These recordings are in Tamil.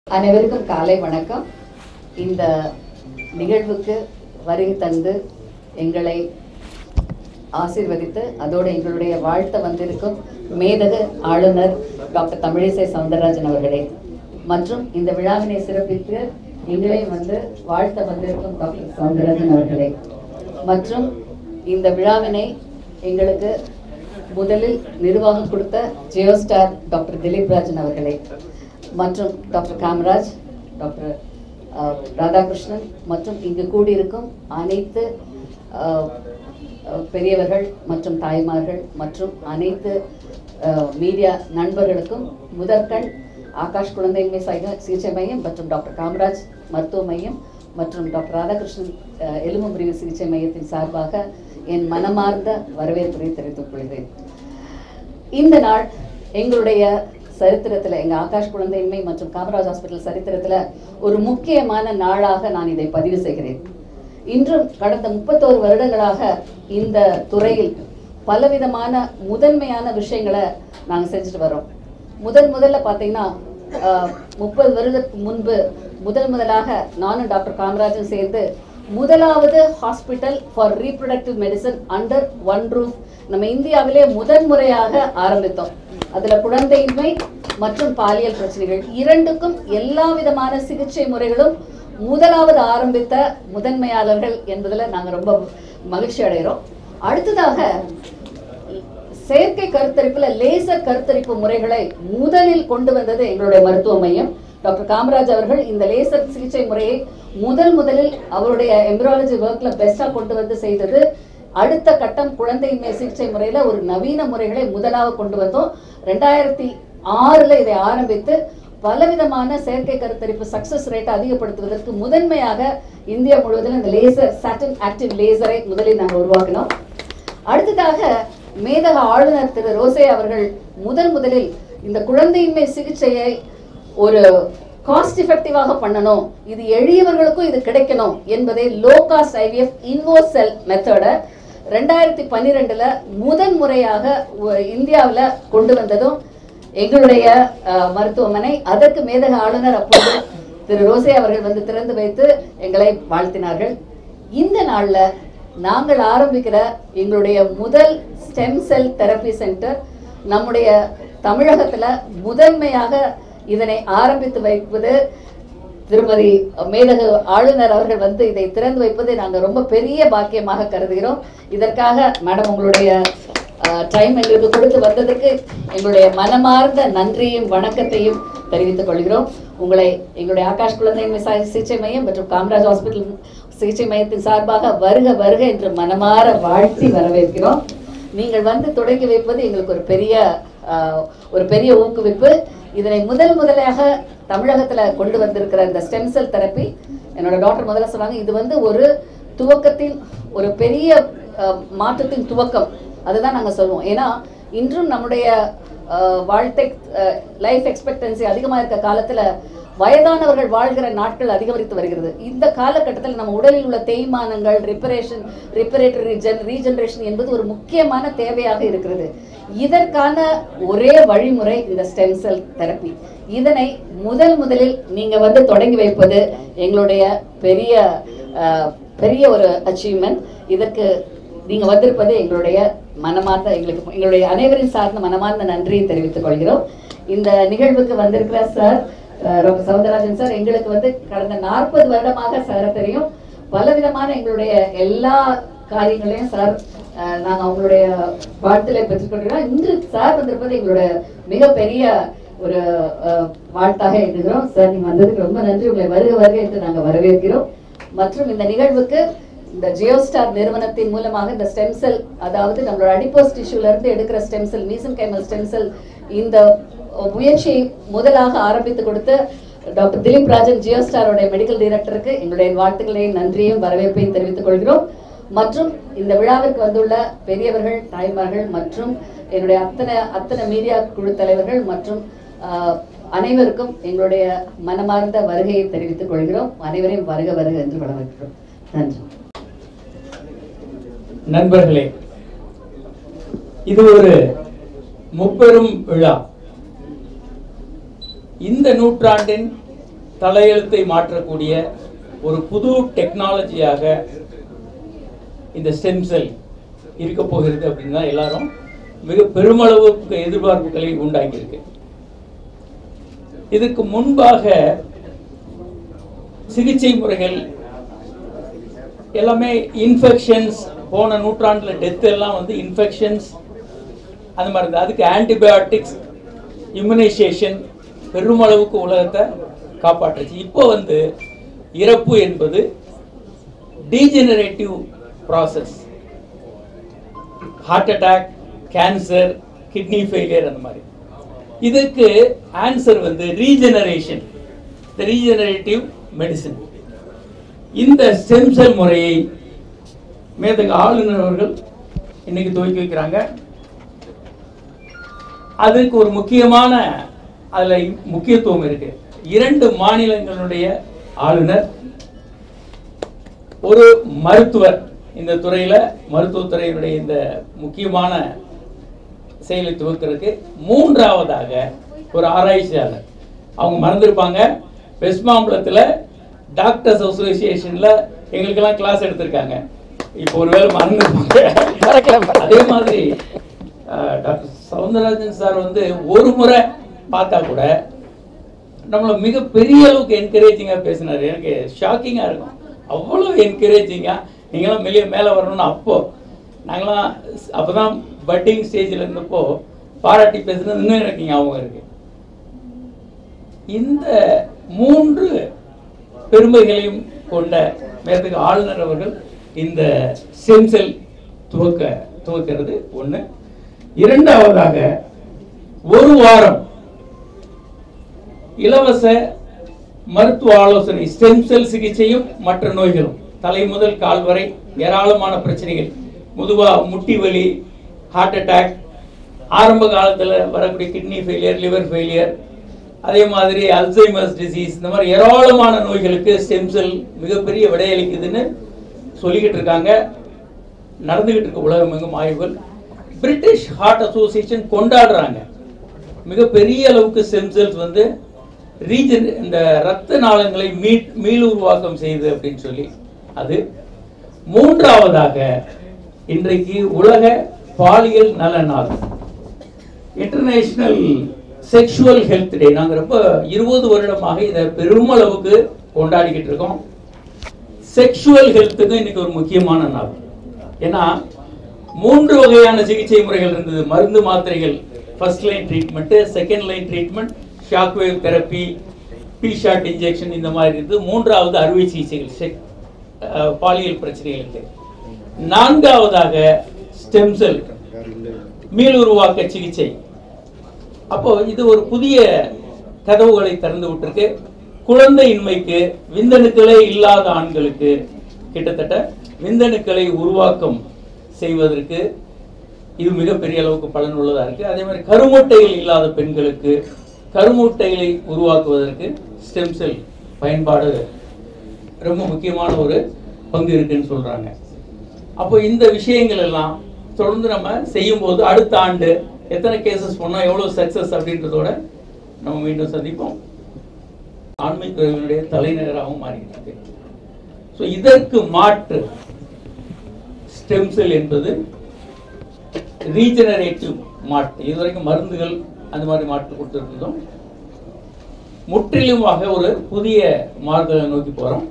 அனைவருக்கும் காலை வணக்கம் இந்த நிகழ்வுக்கு வருகை தந்து எங்களை ஆசீர்வதித்து அதோடு எங்களுடைய வாழ்த்த வந்திருக்கும் மேதக ஆளுநர் டாக்டர் தமிழிசை சவுந்தரராஜன் அவர்களே மற்றும் இந்த விழாவினை சிறப்பித்து எங்களை வந்து வாழ்த்த வந்திருக்கும் டாக்டர் சவுந்தரராஜன் அவர்களே மற்றும் இந்த விழாவினை எங்களுக்கு முதலில் நிர்வாகம் கொடுத்த ஜியோ ஸ்டார் டாக்டர் திலீப் ராஜன் அவர்களே மற்றும் doctor Kamaraj doctor uh, Radhakrishnan மற்றும் இங்கு கூடியிருக்கும் அனைத்து அஹ், அஹ், பெரியவர்கள் மற்றும் தாய்மார்கள் மற்றும் அனைத்து அஹ், மீடியா நண்பர்களுக்கும் முதற்கண் ஆகாஷ் குழந்தையின்மை சைக சிகிச்சை மையம் மற்றும் டாக்டர் காமராஜ் மருத்துவ மையம் மற்றும் டாக்டர் ராதாகிருஷ்ணன் அஹ், எலும்பு முறிவு சிகிச்சை மையத்தின் சார்பாக என் மனமார்ந்த வரவேற்பை தெரிவித்துக் கொள்கிறேன் இந்த நாள் எங்களுடைய சரித்திரத்துல எங்க ஆகாஷ் குழந்தையின்மை மற்றும் காமராஜ் ஹாஸ்பிட்டல் சரித்திரத்துல ஒரு முக்கியமான நாளாக நான் இதை பதிவு செய்கிறேன் இன்றும் கடந்த முப்பத்தோரு வருடங்களாக இந்த துறையில் பலவிதமான முதன்மையான விஷயங்களை நாங்க செஞ்சுட்டு வரோம் முதல் முதல்ல பார்த்தீங்கன்னா முப்பது வருடத்துக்கு முன்பு முதல் முதலாக நானும் டாக்டர் காமராஜும் சேர்ந்து முதலாவது hospital for reproductive medicine under one roof நம்ம இந்தியாவிலே முதன் முறையாக ஆரம்பித்தோம் அதுல குழந்தையின்மை மற்றும் பாலியல் பிரச்சனைகள் இரண்டுக்கும் எல்லா விதமான சிகிச்சை முறைகளும் முதலாவது ஆரம்பித்த முதன்மையாளர்கள் என்பதுல நாங்க ரொம்ப மகிழ்ச்சி அடைகிறோம் அடுத்ததாக செயற்கை கருத்தரிப்புல லேசர் கருத்தரிப்பு முறைகளை முதலில் கொண்டு வந்தது எங்களுடைய மருத்துவ மையம் டாக்டர் காமராஜ் அவர்கள் இந்த லேசர் சிகிச்சை முறையை முதல் முதலில் அவருடைய எம்பிராலஜி ஒர்க்ல பெஸ்டா கொண்டு வந்து செய்தது அடுத்த கட்டம் குழந்தையின்மை சிகிச்சை முறையில ஒரு நவீன முறைகளை முதலாக கொண்டு வந்தோம் ரெண்டாயிரத்தி ஆறுல இதை ஆரம்பித்து பலவிதமான செயற்கை கருத்தரிப்பு சக்சஸ் ரேட்டை அதிகப்படுத்துவதற்கு முதன்மையாக இந்தியா முழுவதிலும் இந்த லேசர் சாட்டின் ஆக்டிவ் லேசரை முதலில் நாங்கள் உருவாக்கினோம் அடுத்ததாக மேதக ஆளுநர் திரு ரோசே அவர்கள் முதல் முதலில் இந்த குழந்தையின்மை சிகிச்சையை ஒரு காஸ்ட் எஃபெக்டிவாக பண்ணணும் இது எளியவர்களுக்கும் இது கிடைக்கணும் என்பதை லோ காஸ்ட் ஐவிஎஃப் இன்வோசெல் மெத்தடை ரெண்டாயிரத்தி பன்னிரெண்டுல முதன் முறையாக ஒ- இந்தியாவுல கொண்டு வந்ததும் எங்களுடைய அஹ், மருத்துவமனை அதற்கு மேதக ஆளுநர் அப்போது திரு ரோசே அவர்கள் வந்து திறந்து வைத்து எங்களை வாழ்த்தினார்கள் இந்த நாள்ல நாங்கள் ஆரம்பிக்கிற எங்களுடைய முதல் ஸ்டெம் செல் தெரப்பி சென்டர் நம்முடைய தமிழகத்துல முதன்மையாக இதனை ஆரம்பித்து வைப்பது திருமதி மேதகு ஆளுநர் அவர்கள் வந்து இதை திறந்து வைப்பதை நாங்க ரொம்ப பெரிய பாக்கியமாக கருதுகிறோம் இதற்காக மேடம் உங்களுடைய டைம் எங்களுக்கு கொடுத்து வந்ததற்கு எங்களுடைய மனமார்ந்த நன்றியும் வணக்கத்தையும் தெரிவித்துக் கொள்கிறோம் உங்களை எங்களுடைய ஆகாஷ் குழந்தையின் சிகிச்சை மையம் மற்றும் காமராஜ் ஹாஸ்பிட்டல் சிகிச்சை மையத்தின் சார்பாக வருக வருக என்று மனமாற வாழ்த்தி வரவேற்கிறோம் நீங்கள் வந்து தொடங்கி வைப்பது எங்களுக்கு ஒரு பெரிய ஆஹ், ஒரு பெரிய ஊக்குவிப்பு இதனை முதல் முதலாக தமிழகத்துல கொண்டு வந்திருக்கிற இந்த ஸ்டெம் செல் தெரப்பி என்னோட டாக்டர் முதல்ல சொன்னாங்க இது வந்து ஒரு துவக்கத்தின் ஒரு பெரிய ஆஹ், மாற்றத்தின் துவக்கம் அதுதான் நாங்க சொல்லுவோம் ஏன்னா இன்றும் நம்முடைய ஆஹ், வாழ்க்கை லைஃப் எக்ஸ்பெக்டன்சி அதிகமா இருக்க காலத்துல வயதானவர்கள் வாழ்கிற நாட்கள் அதிகரித்து வருகிறது இந்த காலகட்டத்தில் நம்ம உடலில் உள்ள தேய்மானங்கள் ரிப்பரேஷன் ரிப்பரேட்டரி ஜென் ரீஜெனரேஷன் என்பது ஒரு முக்கியமான தேவையாக இருக்கிறது இதற்கான ஒரே வழிமுறை இந்த ஸ்டெம் செல் தெரப்பி இதனை முதல் முதலில் நீங்க வந்து தொடங்கி வைப்பது எங்களுடைய பெரிய அஹ், பெரிய ஒரு அச்சீவ்மெண்ட் இதற்கு நீங்க வந்திருப்பது எங்களுடைய மனமார்ந்த எங்களுக்கு எங்களுடைய அனைவரின் சார்ந்த மனமார்ந்த நன்றியை தெரிவித்துக் கொள்கிறோம் இந்த நிகழ்வுக்கு வந்திருக்கிற sir uh, doctor Soundararajan sir எங்களுக்கு வந்து கடந்த நாற்பது வருடமாக சார தெரியும் பலவிதமான எங்களுடைய எல்லா காரியங்களையும் சார் அஹ், நாங்க அவங்களுடைய வாழ்த்துல பெற்றுக்கொள்கிறோம் இன்று சார் வந்திருப்பது எங்களுடைய மிகப்பெரிய ஒரு அஹ், வாழ்த்தாக எண்ணுகிறோம் சார் நீங்க வந்ததுக்கு ரொம்ப நன்றி உங்களை வருக வருக என்று நாங்க வரவேற்கிறோம் மற்றும் இந்த நிகழ்வுக்கு இந்த ஜியோஸ்டார் நிறுவனத்தின் மூலமாக இந்த ஸ்டெம் செல் அதாவது நம்மளோட அடிப்போஸ் டிஷ்யூல இருந்து எடுக்கிற stem cell mesenchymal stem cell இந்த முயற்சியை முதலாக ஆரம்பித்து கொடுத்த டாக்டர் திலீப் ராஜன் ஜியோஸ்டாரோட மெடிக்கல் டைரக்டருக்கு எங்களுடைய வாழ்த்துக்களையும் நன்றியும் வரவேற்பையும் தெரிவித்துக் கொள்கிறோம் மற்றும் இந்த விழாவிற்கு வந்துள்ள பெரியவர்கள் தாய்மார்கள் மற்றும் என்னுடைய அத்தனை அத்தனை மீடியா குழு தலைவர்கள் மற்றும் ஆஹ், அனைவருக்கும் எங்களுடைய மனமார்ந்த வருகையை தெரிவித்துக் கொள்கிறோம் அனைவரையும் வருக வருக என்று வரவேற்கிறோம் நன்றி நண்பர்களே இது ஒரு முப்பெரும் விழா இந்த நூற்றாண்டின் தலையெழுத்தை மாற்றக்கூடிய ஒரு புது டெக்னாலஜியாக இந்த ஸ்டெம் செல் இருக்க போகிறது அப்படின்னு தான் எல்லாரும் மிக பெருமளவுக்கு எதிர்பார்ப்புகளை உண்டாக்கியிருக்கு இதுக்கு முன்பாக சிகிச்சை முறைகள் எல்லாமே இன்ஃபெக்ஷன்ஸ் போன நூற்றாண்டில் டெத் எல்லாம் வந்து இன்ஃபெக்ஷன்ஸ் அந்த மாதிரி இருந்தது அதுக்கு ஆன்டிபயோட்டிக்ஸ் இம்யூனைசேஷன் பெருமளவுக்கு உலகத்தை காப்பாற்றுச்சு இப்போ வந்து இறப்பு என்பது degenerative process heart attack cancer kidney failure அந்த மாதிரி இதுக்கு ஆன்சர் வந்து ரீஜெனரேஷன் த ரீஜெனரேட்டிவ் மெடிசின் இந்த ஸ்டெம் செல் முறையை மேதக ஆளுநர் அவர்கள் இன்னைக்கு துவக்கி வைக்கிறாங்க அதுக்கு ஒரு முக்கியமான அதுல முக்கியத்துவம் இருக்கு இரண்டு மாநிலங்களுடைய ஆளுநர் ஒரு மருத்துவர் இந்த துறையில மருத்துவத்துறையினுடைய இந்த முக்கியமான செயலை துவக்கிறதுக்கு மூன்றாவதாக ஒரு ஆராய்ச்சியாளர் அவங்க மறந்துருப்பாங்க வெஸ்ட் மாம்பலத்தில் டாக்டர்ஸ் அசோசியேஷன்ல எங்களுக்கெல்லாம் கிளாஸ் எடுத்திருக்காங்க இப்போ ஒருவேளை மறந்துருப்பாங்க அதே மாதிரி அஹ், டாக்டர் சவுந்தரராஜன் சார் வந்து ஒரு முறை பார்த்தா கூட நம்மள மிக பெரிய அளவுக்கு என்கரேஜிங்காக பேசினார் எனக்கு ஷாக்கிங்காக இருக்கும் அவ்வளோ என்கரேஜிங்காக நீங்களாம் வெளியே மேலே வரணும்னு அப்போ நாங்களாம் அப்போ தான் பட்டிங் ஸ்டேஜில் இருந்தப்போ பாராட்டி பேசுனது இன்னும் எனக்கு ஞாபகம் இருக்கு இந்த மூன்று பெருமைகளையும் கொண்ட மேற்கு ஆளுநர் அவர்கள் இந்த சென்செல் துவக்க துவக்கிறது ஒன்று இரண்டாவதாக ஒரு வாரம் இலவச மருத்துவ ஆலோசனை ஸ்டெம் செல் சிகிச்சையும் மற்ற நோய்களும் தலை முதல் கால் வரை ஏராளமான பிரச்சனைகள் முதுவா முட்டி வலி ஹார்ட் அட்டாக் ஆரம்ப காலத்தில் வரக்கூடிய கிட்னி ஃபெயிலியர் லிவர் ஃபெயிலியர் அதே மாதிரி அல்சைமர்ஸ் டிசீஸ் இந்த மாதிரி ஏராளமான நோய்களுக்கு ஸ்டெம் செல் மிகப்பெரிய விடையளிக்குதுன்னு சொல்லிக்கிட்டு இருக்காங்க நடந்துகிட்டு இருக்க உலகம் எங்கும் ஆய்வுகள் பிரிட்டிஷ் ஹார்ட் அசோசியேஷன் கொண்டாடுறாங்க மிகப்பெரிய அளவுக்கு ஸ்டெம் செல்ஸ் வந்து ரீஜன் இந்த ரத்த நாளங்களை மீ மீளுருவாக்கம் செய்யுது அப்படின்னு சொல்லி அது மூன்றாவதாக இன்றைக்கு உலக பாலியல் நல நாள் இன்டர்நேஷனல் செக்ஷுவல் ஹெல்த் டே நாங்க ரொம்ப இருபது வருடமாக இதை பெருமளவுக்கு கொண்டாடிக்கிட்டு இருக்கோம் செக்ஷுவல் ஹெல்த்துக்கு இன்னைக்கு ஒரு முக்கியமான நாள் ஏன்னா மூன்று வகையான சிகிச்சை முறைகள் இருந்தது மருந்து மாத்திரைகள் first line treatment second line treatment shock wave therapy P shot injection இந்த மாதிரி இருந்தது மூன்றாவது அறுவை சிகிச்சைகள் செக் அஹ், பாலியல் பிரச்சனைகளுக்கு நான்காவதாக ஸ்டெம் செல் மீளுருவாக்க சிகிச்சை அப்போ இது ஒரு புதிய கதவுகளை திறந்து விட்டுருக்கு குழந்தையின்மைக்கு விந்தணுக்களே இல்லாத ஆண்களுக்கு கிட்டத்தட்ட விந்தணுக்களை உருவாக்கம் செய்வதற்கு இது மிகப்பெரிய அளவுக்கு பலனுள்ளதா இருக்கு அதே மாதிரி கருமுட்டைகள் இல்லாத பெண்களுக்கு கருமுட்டைகளை உருவாக்குவதற்கு ஸ்டெம் செல் பயன்பாடு ரொம்ப முக்கியமான ஒரு பங்கு இருக்குன்னு சொல்றாங்க அப்போ இந்த விஷயங்கள் எல்லாம் தொடர்ந்து நம்ம செய்யும்போது அடுத்த ஆண்டு எத்தனை கேசஸ் பண்ணோம் எவ்வளவு சக்சஸ் அப்படின்றதோட நம்ம மீண்டும் சந்திப்போம் ஆண்மை துறையினுடைய தலைநகராகவும் மாறிட்டு இருக்கு ஸோ இதற்கு மாற்று ஸ்டெம் செல் என்பது ரீஜெனரேட்டிவ் மாற்று இதுவரைக்கும் மருந்துகள் அந்த மாதிரி மாற்று கொடுத்துருந்தோம் முற்றிலுமாக ஒரு புதிய மாறுதலை நோக்கி போறோம்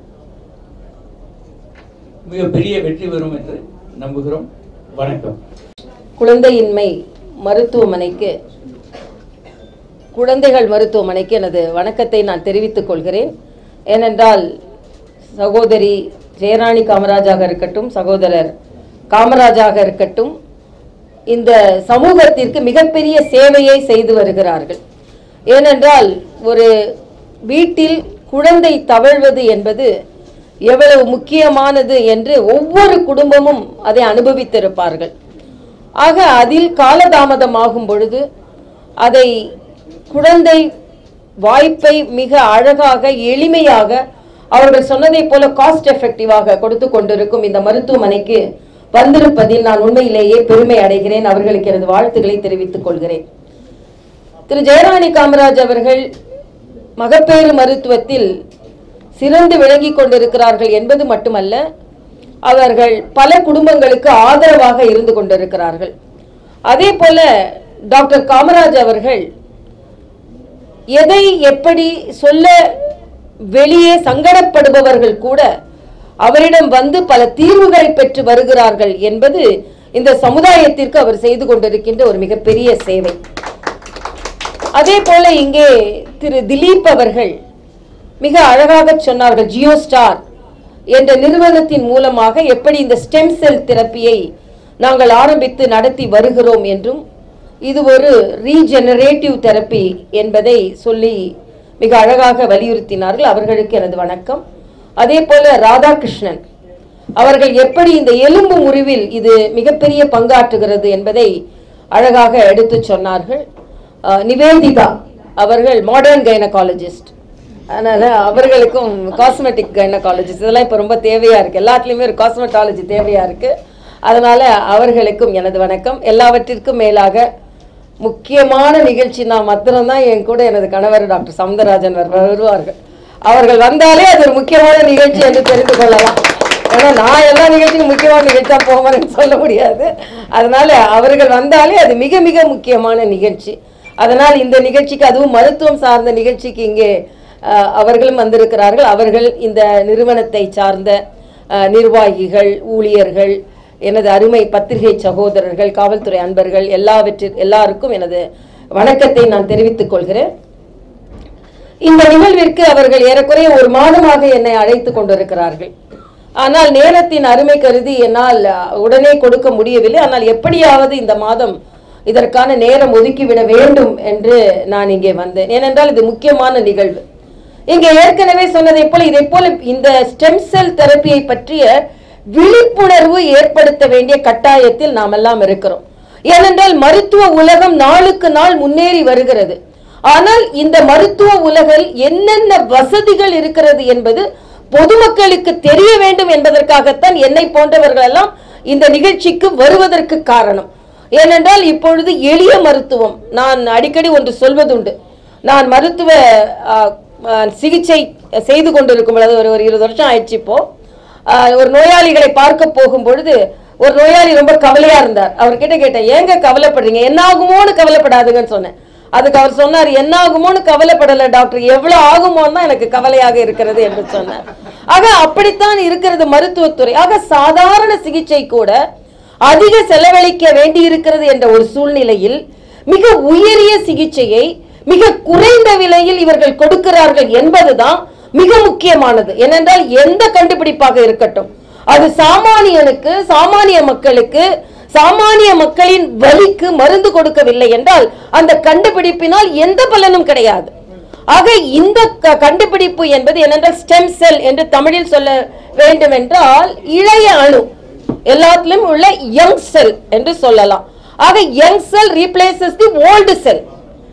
மிகப்பெரிய வெற்றி பெறும் என்று நம்புகிறோம் வணக்கம் குழந்தையின்மை மருத்துவமனைக்கு குழந்தைகள் மருத்துவமனைக்கு எனது வணக்கத்தை நான் தெரிவித்துக் கொள்கிறேன் ஏனென்றால் சகோதரி ஜெயராணி காமராஜாக இருக்கட்டும் சகோதரர் காமராஜாக இருக்கட்டும் இந்த சமூகத்திற்கு மிகப்பெரிய சேவையை செய்து வருகிறார்கள் ஏனென்றால் ஒரு வீட்டில் குழந்தை தவழ்வது என்பது எவ்வளவு முக்கியமானது என்று ஒவ்வொரு குடும்பமும் அதை அனுபவித்திருப்பார்கள் ஆக அதில் காலதாமதமாகும் பொழுது அதை குழந்தை வாய்ப்பை மிக அழகாக எளிமையாக அவர்கள் சொன்னதைப் போல காஸ்ட் எஃபெக்டிவாக கொடுத்து கொண்டிருக்கும் இந்த மருத்துவமனைக்கு வந்திருப்பதில் நான் உண்மையிலேயே பெருமை அடைகிறேன் அவர்களுக்கு எனது வாழ்த்துக்களை தெரிவித்துக் கொள்கிறேன் திரு ஜெயராணி காமராஜ் அவர்கள் மகப்பேறு மருத்துவத்தில் சிறந்து விளங்கிக் கொண்டிருக்கிறார்கள் என்பது மட்டுமல்ல அவர்கள் பல குடும்பங்களுக்கு ஆதரவாக இருந்து கொண்டிருக்கிறார்கள் அதே போல டாக்டர் காமராஜ் அவர்கள் எதை எப்படி சொல்ல வெளியே சங்கடப்படுபவர்கள் கூட அவரிடம் வந்து பல தீர்வுகளை பெற்று வருகிறார்கள் என்பது இந்த சமுதாயத்திற்கு அவர் செய்து கொண்டிருக்கின்ற ஒரு மிகப்பெரிய சேவை அதே போல இங்கே திரு திலீப் அவர்கள் மிக அழகாக சொன்னார்கள் ஜியோ ஸ்டார் என்ற நிறுவனத்தின் மூலமாக எப்படி இந்த ஸ்டெம் செல் தெரப்பியை நாங்கள் ஆரம்பித்து நடத்தி வருகிறோம் என்றும் இது ஒரு ரீஜெனரேட்டிவ் தெரப்பி என்பதை சொல்லி மிக அழகாக வலியுறுத்தினார்கள் அவர்களுக்கு எனது வணக்கம் அதே போல ராதாகிருஷ்ணன் அவர்கள் எப்படி இந்த எலும்பு முறிவில் இது மிகப்பெரிய பங்காற்றுகிறது என்பதை அழகாக எடுத்துச் சொன்னார்கள் அஹ், நிவேதிதா அவர்கள் மாடர்ன் கைனகாலஜிஸ்ட் அதனால அவர்களுக்கும் காஸ்மெட்டிக் கைனகாலஜிஸ்ட் இதெல்லாம் இப்போ ரொம்ப தேவையா இருக்கு எல்லாத்துலேயுமே ஒரு காஸ்மெட்டாலஜி தேவையா இருக்கு அதனால அவர்களுக்கும் எனது வணக்கம் எல்லாவற்றிற்கும் மேலாக முக்கியமான நிகழ்ச்சி நான் மாத்திரம்தான் என் கூட எனது கணவர் டாக்டர் சவுந்தரராஜன் அவர் வருவார்கள் அவர்கள் வந்தாலே அது ஒரு முக்கியமான நிகழ்ச்சி என்று தெரிந்து கொள்ளலாம் ஏன்னா நான் எல்லா நிகழ்ச்சிக்கும் முக்கியமான நிகழ்ச்சி தான் போவேன்னு சொல்ல முடியாது அதனால அவர்கள் வந்தாலே அது மிக மிக முக்கியமான நிகழ்ச்சி அதனால் இந்த நிகழ்ச்சிக்கு அதுவும் மருத்துவம் சார்ந்த நிகழ்ச்சிக்கு இங்கே அஹ், அவர்களும் வந்திருக்கிறார்கள் அவர்கள் இந்த நிறுவனத்தை சார்ந்த அஹ், நிர்வாகிகள் ஊழியர்கள் எனது அருமை பத்திரிகை சகோதரர்கள் காவல்துறை அன்பர்கள் எல்லாவற்றி எல்லாருக்கும் எனது வணக்கத்தை நான் தெரிவித்துக் கொள்கிறேன் இந்த நிகழ்விற்கு அவர்கள் ஏறக்குறைய ஒரு மாதமாக என்னை அழைத்து கொண்டிருக்கிறார்கள் ஆனால் நேரத்தின் அருமை கருதி என்னால் அஹ், உடனே கொடுக்க முடியவில்லை ஆனால் எப்படியாவது இந்த மாதம் இதற்கான நேரம் ஒதுக்கிவிட வேண்டும் என்று நான் இங்கே வந்தேன் ஏனென்றால் இது முக்கியமான நிகழ்வு இங்கே ஏற்கனவே சொன்னதை போல இதை போல இந்த ஸ்டெம் செல் தெரப்பியை பற்றிய விழிப்புணர்வு ஏற்படுத்த வேண்டிய கட்டாயத்தில் நாம் எல்லாம் இருக்கிறோம் ஏனென்றால் மருத்துவ உலகம் நாளுக்கு நாள் முன்னேறி வருகிறது ஆனால் இந்த மருத்துவ உலகில் என்னென்ன வசதிகள் இருக்கிறது என்பது பொதுமக்களுக்கு தெரிய வேண்டும் என்பதற்காகத்தான் என்னை போன்றவர்கள் எல்லாம் இந்த நிகழ்ச்சிக்கு வருவதற்கு காரணம் ஏனென்றால் இப்பொழுது எளிய மருத்துவம் நான் அடிக்கடி ஒன்று சொல்வதுண்டு நான் மருத்துவ ஆ, ஆ, சிகிச்சை செய்து கொண்டிருக்கும் பொழுது ஒரு ஒரு இருபது வருஷம் ஆயிடுச்சு இப்போ ஆ, ஒரு நோயாளிகளை பார்க்க போகும் பொழுது ஒரு நோயாளி ரொம்ப கவலையா இருந்தார் அவர்கிட்ட கேட்டேன் ஏங்க கவலைப்படுறீங்க என்ன ஆகுமோன்னு கவலைப்படாதுங்கன்னு சொன்னேன் அதுக்கு அவர் சொன்னார் என்ன ஆகுமோன்னு கவலைப்படல டாக்டர் எவ்வளவு ஆகுமோன்னு தான் எனக்கு கவலையாக இருக்கிறது என்று சொன்னார் ஆக அப்படித்தான் இருக்கிறது மருத்துவத்துறை ஆக சாதாரண சிகிச்சை கூட அதிக செலவழிக்க வேண்டி இருக்கிறது என்ற ஒரு சூழ்நிலையில் மிக உயரிய சிகிச்சையை மிக குறைந்த விலையில் இவர்கள் கொடுக்கிறார்கள் என்பதுதான் மிக முக்கியமானது ஏனென்றால் எந்த கண்டுபிடிப்பாக இருக்கட்டும் அது சாமானியனுக்கு சாமானிய மக்களுக்கு சாமானிய மக்களின் வலிக்கு மருந்து கொடுக்கவில்லை என்றால் அந்த கண்டுபிடிப்பினால் எந்த பலனும் கிடையாது ஆக இந்த க- கண்டுபிடிப்பு என்பது என்னென்றால் ஸ்டெம் செல் என்று தமிழில் சொல்ல வேண்டும் என்றால் இளைய அணு எல்லாத்திலும் உள்ள யங் செல் என்று சொல்லலாம் ஆக young cell replaces the old cell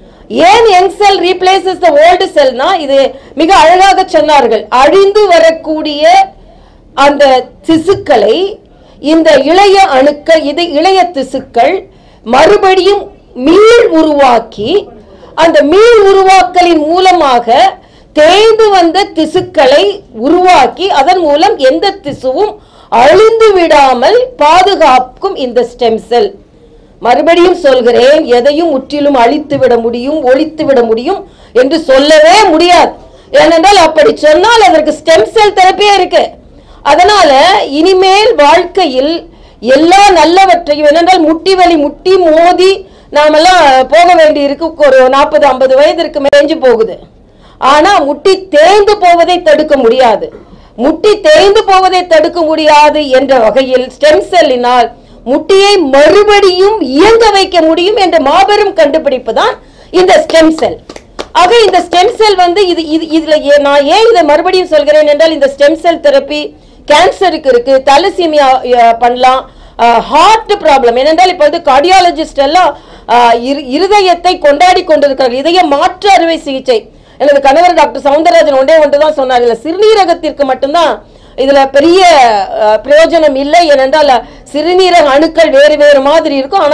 ஏன் young cell replaces the old செல்னா இது மிக அழகாக சொன்னார்கள் அழிந்து வரக்கூடிய அந்த திசுக்களை இந்த இளைய அணுக்கள் இது இளைய திசுக்கள் மறுபடியும் மீள் உருவாக்கி அந்த மீள் உருவாக்கலின் மூலமாக தேய்ந்து வந்த திசுக்களை உருவாக்கி அதன் மூலம் எந்த திசுவும் அழிந்து விடாமல் பாதுகாக்கும் இந்த ஸ்டெம் செல் மறுபடியும் சொல்கிறேன் எதையும் முற்றிலும் அழித்து விட முடியும் ஒழித்து விட முடியும் என்று சொல்லவே முடியாது ஏனென்றால் அப்படி சொன்னால் அதற்கு ஸ்டெம் செல் தெரப்பியே இருக்கு அதனால இனிமேல் வாழ்க்கையில் எல்லா நல்லவற்றையும் என்னென்றால் முட்டி வலி முட்டி மோதி நாமெல்லாம் போக வேண்டி இருக்கு ஒரு நாற்பது ஐம்பது வயதிற்கு மேஞ்சு போகுது ஆனா முட்டி தேய்ந்து போவதை தடுக்க முடியாது முட்டி தேய்ந்து போவதை தடுக்க முடியாது என்ற வகையில் ஸ்டெம் செல்லினால் முட்டியை மறுபடியும் இயங்க வைக்க முடியும் என்ற மாபெரும் கண்டுபிடிப்பு தான் இந்த ஸ்டெம் செல் ஆக இந்த ஸ்டெம் செல் வந்து இது இது இதுல ஏ- நான் ஏன் இதை மறுபடியும் சொல்கிறேன் என்றால் இந்த ஸ்டெம் செல் தெரப்பி கேன்சருக்கு இருக்கு தலசீமியா பண்ணலாம் ஹார்ட் ப்ராப்ளம் ஏனென்றால் இப்போ வந்து கார்டியாலஜிஸ்ட் எல்லாம் அஹ், இரு- இருதயத்தை கொண்டாடி கொண்டிருக்கிறார்கள் இதய மாற்று அறுவை சிகிச்சை எனது கணவர் டாக்டர் சவுந்தரராஜன் ஒன்றே ஒன்று தான் சொன்னார் இதுல சிறுநீரகத்திற்கு மட்டும்தான் இதுல பெரிய அஹ், பிரயோஜனம் இல்லை ஏனென்றால் சிறுநீரக அணுக்கள் வேறு வேறு மாதிரி இருக்கும் ஆனா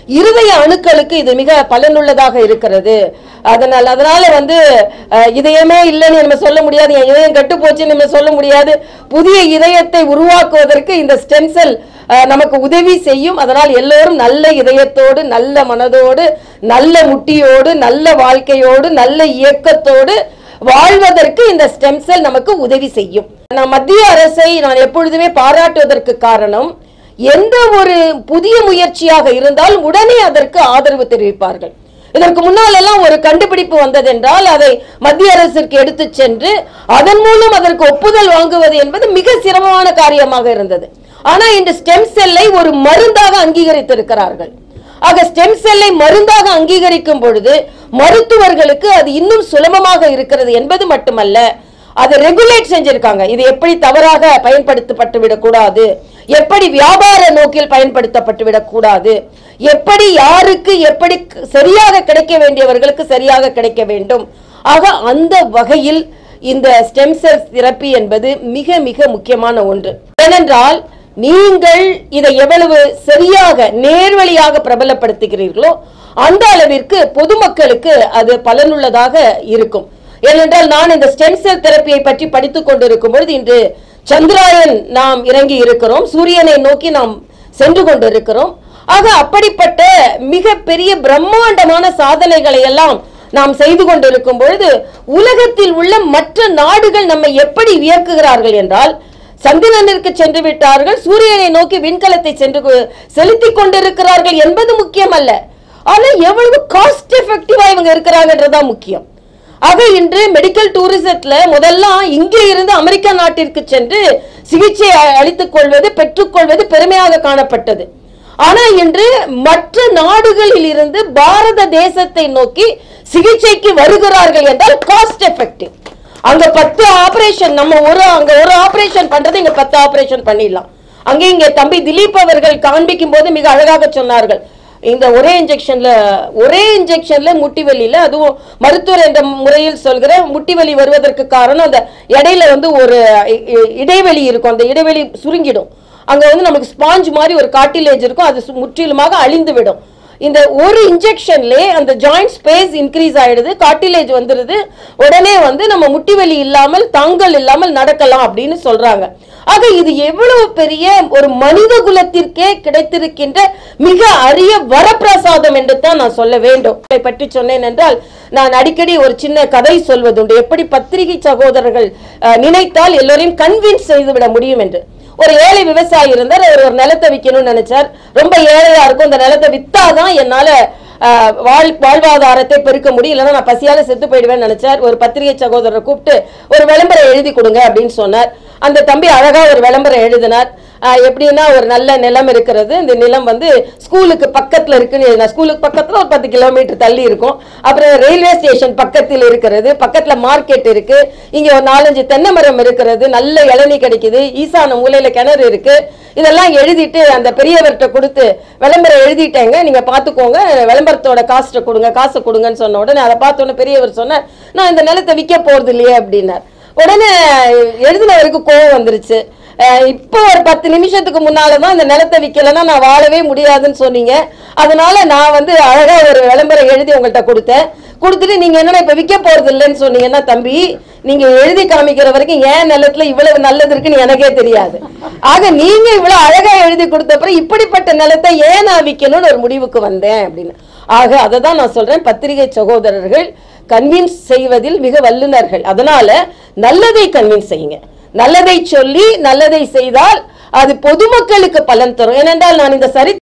இருதய அணுக்களுக்கு இது மிக பலனுள்ளதாக இருக்கிறது அதனால் அதனால வந்து அஹ், இதயமே இல்லைன்னு நம்ம சொல்ல முடியாது என் இதயம் கெட்டு போச்சுன்னு நம்ம சொல்ல முடியாது புதிய இதயத்தை உருவாக்குவதற்கு இந்த ஸ்டெம் செல் நமக்கு உதவி செய்யும் அதனால் எல்லோரும் நல்ல இதயத்தோடு நல்ல மனதோடு நல்ல முட்டியோடு நல்ல வாழ்க்கையோடு நல்ல இயக்கத்தோடு வாழ்வதற்கு இந்த ஸ்டெம் செல் நமக்கு உதவி செய்யும் நான் மத்திய அரசை நான் எப்பொழுதுமே பாராட்டுவதற்கு காரணம் எந்த ஒரு புதிய முயற்சியாக இருந்தால் உடனே அதற்கு ஆதரவு தெரிவிப்பார்கள் இதற்கு முன்னால் எல்லாம் ஒரு கண்டுபிடிப்பு வந்ததென்றால் அதை மத்திய அரசிற்கு எடுத்து சென்று அதன் மூலம் அதற்கு ஒப்புதல் வாங்குவது என்பது மிக சிரமமான காரியமாக இருந்தது ஆனா இந்த ஸ்டெம் செல்லை ஒரு மருந்தாக அங்கீகரித்திருக்கிறார்கள் ஆக ஸ்டெம் செல்லை மருந்தாக அங்கீகரிக்கும் பொழுது மருத்துவர்களுக்கு அது இன்னும் சுலபமாக இருக்கிறது என்பது மட்டுமல்ல அதை ரெகுலேட் செஞ்சிருக்காங்க இது எப்படி தவறாக பயன்படுத்தப்பட்டு விடக்கூடாது எப்படி வியாபார நோக்கில் பயன்படுத்தப்பட்டு விடக்கூடாது எப்படி யாருக்கு எப்படி க- சரியாக கிடைக்க வேண்டியவர்களுக்கு சரியாக கிடைக்க வேண்டும் ஆக அந்த வகையில் இந்த ஸ்டெம் செல் தெரப்பி என்பது மிக மிக முக்கியமான ஒன்று ஏனென்றால் நீங்கள் இதை எவ்வளவு சரியாக நேர்வழியாக பிரபலப்படுத்துகிறீர்களோ அந்த அளவிற்கு பொதுமக்களுக்கு அது பலனுள்ளதாக இருக்கும் ஏனென்றால் நான் இந்த ஸ்டெம் செல் தெரப்பியை பற்றி படித்துக் கொண்டிருக்கும் பொழுது இன்று சந்திராயன் நாம் இறங்கி இருக்கிறோம் சூரியனை நோக்கி நாம் சென்று கொண்டிருக்கிறோம் ஆக அப்படிப்பட்ட மிக பெரிய பிரம்மாண்டமான சாதனைகளை எல்லாம் நாம் செய்து கொண்டிருக்கும் பொழுது உலகத்தில் உள்ள மற்ற நாடுகள் நம்மை எப்படி வியக்குகிறார்கள் என்றால் சந்திரனிற்கு சென்று விட்டார்கள் சூரியனை நோக்கி விண்கலத்தை சென்று கொ- செலுத்திக் கொண்டிருக்கிறார்கள் என்பது முக்கியமல்ல ஆனா எவ்வளவு காஸ்ட் எஃபெக்டிவா இவங்க இருக்கிறாங்கன்றதுதான் முக்கியம் ஆக இன்று மெடிக்கல் டூரிசத்துல முதல்ல இங்கே இருந்து அமெரிக்கா நாட்டிற்கு சென்று சிகிச்சை அ- அளித்துக் கொள்வது பெற்றுக்கொள்வது பெருமையாக காணப்பட்டது ஆனா இன்று மற்ற நாடுகளில் இருந்து பாரத தேசத்தை நோக்கி சிகிச்சைக்கு வருகிறார்கள் என்றால் காஸ்ட் எஃபெக்டிவ் அங்க பத்து ஆபரேஷன் நம்ம ஒரு அங்க ஒரு ஆபரேஷன் பண்றது இங்க பத்து ஆபரேஷன் பண்ணிடலாம் அங்கே இங்க தம்பி திலீப் அவர்கள் காண்பிக்கும் போது மிக அழகாக சொன்னார்கள் இந்த ஒரே இன்ஜெக்ஷன்ல ஒரே இன்ஜெக்ஷன்ல முட்டி வலியில அதுவும் மருத்துவர் என்ற முறையில் சொல்கிற முட்டி வலி வருவதற்கு காரணம் அந்த இடையில வந்து ஒரு இ- இ- இடைவெளி இருக்கும் அந்த இடைவெளி சுருங்கிடும் அங்க வந்து நமக்கு ஸ்பாஞ்ச் மாதிரி ஒரு காட்டிலேஜ் இருக்கும் அது சு- முற்றிலுமாக அழிந்து விடும் இந்த ஒரு இன்ஜெக்ஷன்லே அந்த ஜாயிண்ட் ஸ்பேஸ் இன்க்ரீஸ் ஆயிடுது காட்டிலேஜ் வந்துருது உடனே வந்து நம்ம முட்டி வலி இல்லாமல் தாங்கல் இல்லாமல் நடக்கலாம் அப்படின்னு சொல்றாங்க ஆக இது எவ்வளவு பெரிய ஒரு மனித குலத்திற்கே கிடைத்திருக்கின்ற மிக அரிய வரப்பிரசாதம் என்று தான் நான் சொல்ல வேண்டும் இதை பற்றி சொன்னேன் என்றால் நான் அடிக்கடி ஒரு சின்ன கதை சொல்வதுண்டு எப்படி பத்திரிகை சகோதரர்கள் அஹ், நினைத்தால் எல்லோரையும் கன்வின்ஸ் செய்துவிட முடியும் என்று ஒரு ஏழை விவசாயி இருந்தார் அவர் ஒரு நிலத்தை விற்கணும்னு நினைச்சார் ரொம்ப ஏழையா இருக்கும் இந்த நிலத்தை வித்தாதான் என்னால ஆஹ், வாழ் வாழ்வாதாரத்தை பெருக்க முடியும் இல்லைன்னா நான் பசியால செத்து போயிடுவேன்னு நினைச்சார் ஒரு பத்திரிகை சகோதரரை கூப்பிட்டு ஒரு விளம்பரம் எழுதி கொடுங்க அப்படின்னு சொன்னார் அந்த தம்பி அழகா ஒரு விளம்பரம் எழுதினார் ஆஹ், எப்படின்னா ஒரு நல்ல நிலம் இருக்கிறது இந்த நிலம் வந்து ஸ்கூலுக்கு பக்கத்துல இருக்குன்னு எழுதினார் ஸ்கூலுக்கு பக்கத்துல ஒரு பத்து கிலோமீட்டர் தள்ளி இருக்கும் அப்புறம் ரயில்வே ஸ்டேஷன் பக்கத்தில் இருக்கிறது பக்கத்துல மார்க்கெட் இருக்கு இங்க ஒரு நாலஞ்சு தென்னை மரம் இருக்கிறது நல்ல இளநீ கிடைக்குது ஈசான மூலையில கிணறு இருக்கு இதெல்லாம் எழுதிட்டு அந்த பெரியவர்கிட்ட கொடுத்து விளம்பரம் எழுதிட்டேங்க நீங்க பாத்துக்கோங்க விளம்பரத்தோட காஸ்ட்டை கொடுங்க காசை கொடுங்கன்னு சொன்ன உடனே அதை பார்த்த உடனே பெரியவர் சொன்னார் நான் இந்த நிலத்தை விற்க போறது இல்லையே அப்படின்னார் உடனே எழுதினவருக்கு கோவம் வந்துருச்சு அஹ் இப்போ ஒரு பத்து நிமிஷத்துக்கு முன்னாலதான் இந்த நிலத்தை விற்கலைன்னா நான் வாழவே முடியாதுன்னு சொன்னீங்க அதனால நான் வந்து அழகா ஒரு விளம்பரம் எழுதி உங்கள்கிட்ட கொடுத்தேன் கொடுத்துட்டு நீங்க என்னன்னா இப்ப விற்க போறது இல்லைன்னு சொன்னீங்கன்னா தம்பி நீங்க எழுதி காமிக்கிற வரைக்கும் ஏன் நிலத்துல இவ்வளவு நல்லது இருக்குன்னு எனக்கே தெரியாது ஆக நீங்க இவ்வளவு அழகா எழுதி கொடுத்தப்பறம் இப்படிப்பட்ட நிலத்தை ஏன் நான் விற்கணும்னு ஒரு முடிவுக்கு வந்தேன் அப்படின்னு ஆக அதை தான் நான் சொல்றேன் பத்திரிகை சகோதரர்கள் கன்வின்ஸ் செய்வதில் மிக வல்லுனர்கள் அதனால நல்லதை கன்வின்ஸ் செய்யுங்க நல்லதை சொல்லி நல்லதை செய்தால் அது பொதுமக்களுக்கு பலன் தரும் ஏனென்றால் நான் இந்த சரி